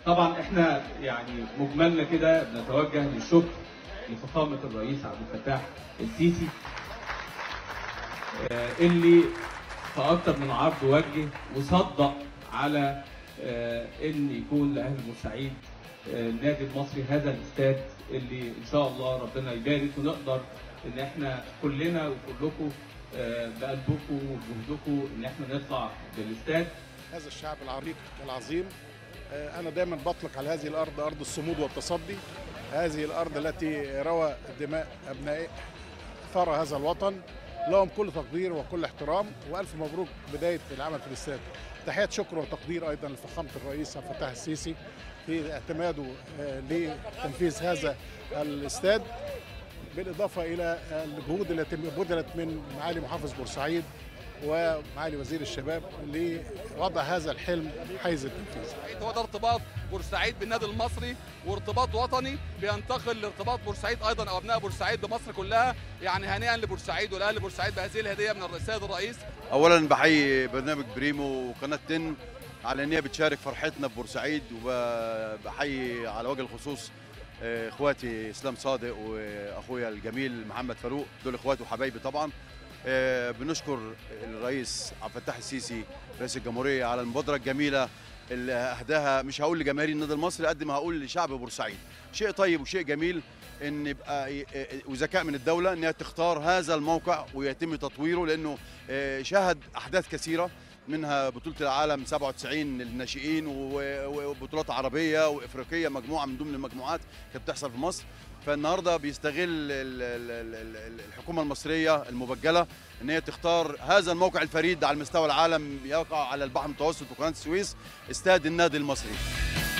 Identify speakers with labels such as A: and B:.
A: طبعا احنا يعني مجملنا كده بنتوجه للشكر لفخامه الرئيس عبد الفتاح السيسي آه، اللي في اكتر من عرض وجه وصدق على آه، ان يكون لاهل بورسعيد آه، النادي المصري هذا الاستاد اللي ان شاء الله ربنا يبارك ونقدر ان احنا كلنا وكلكم آه، بقلبكم وبجهدكم ان احنا نطلع بالاستاد
B: هذا الشعب العريق العظيم آه، أنا دائما بطلق على هذه الأرض أرض الصمود والتصدي هذه الأرض التي روى دماء أبناء ثرى هذا الوطن لهم كل تقدير وكل احترام وألف مبروك بداية العمل في الاستاد تحيات شكر وتقدير أيضا لفخامة الرئيس عبد الفتاح السيسي في اعتماده آه، لتنفيذ هذا الاستاد بالإضافة إلى الجهود التي بذلت من معالي محافظ بورسعيد ومعالي وزير الشباب لوضع هذا الحلم حيز التنفيذ
C: هو ده ارتباط بورسعيد بالنادي المصري وارتباط وطني بينتقل لارتباط بورسعيد ايضا او ابناء بورسعيد بمصر كلها يعني هنيئا لبورسعيد والاهل بورسعيد بهذه الهديه من السيد الرئيس
D: اولا بحيي برنامج بريمو وقناه تن على ان هي بتشارك فرحتنا ببورسعيد وبحيي على وجه الخصوص آه، اخواتي اسلام صادق واخويا الجميل محمد فاروق دول اخواتي وحبايبي طبعا آه، بنشكر الرئيس عبد الفتاح السيسي رئيس الجمهوريه على المبادره الجميله اللي اهداها مش هقول لجماهير النادي المصري قد ما هقول لشعب بورسعيد شيء طيب وشيء جميل ان يبقى ي- وذكاء من الدوله انها تختار هذا الموقع ويتم تطويره لانه آه، شهد احداث كثيره منها بطوله العالم 97 للناشئين و- وبطولات عربيه وافريقيه مجموعه من ضمن المجموعات كانت بتحصل في مصر فالنهارده بيستغل ال- ال- ال- ال- الحكومه المصريه المبجله ان هي تختار هذا الموقع الفريد على مستوى العالم يقع على البحر المتوسط وقناه السويس استاد النادي المصري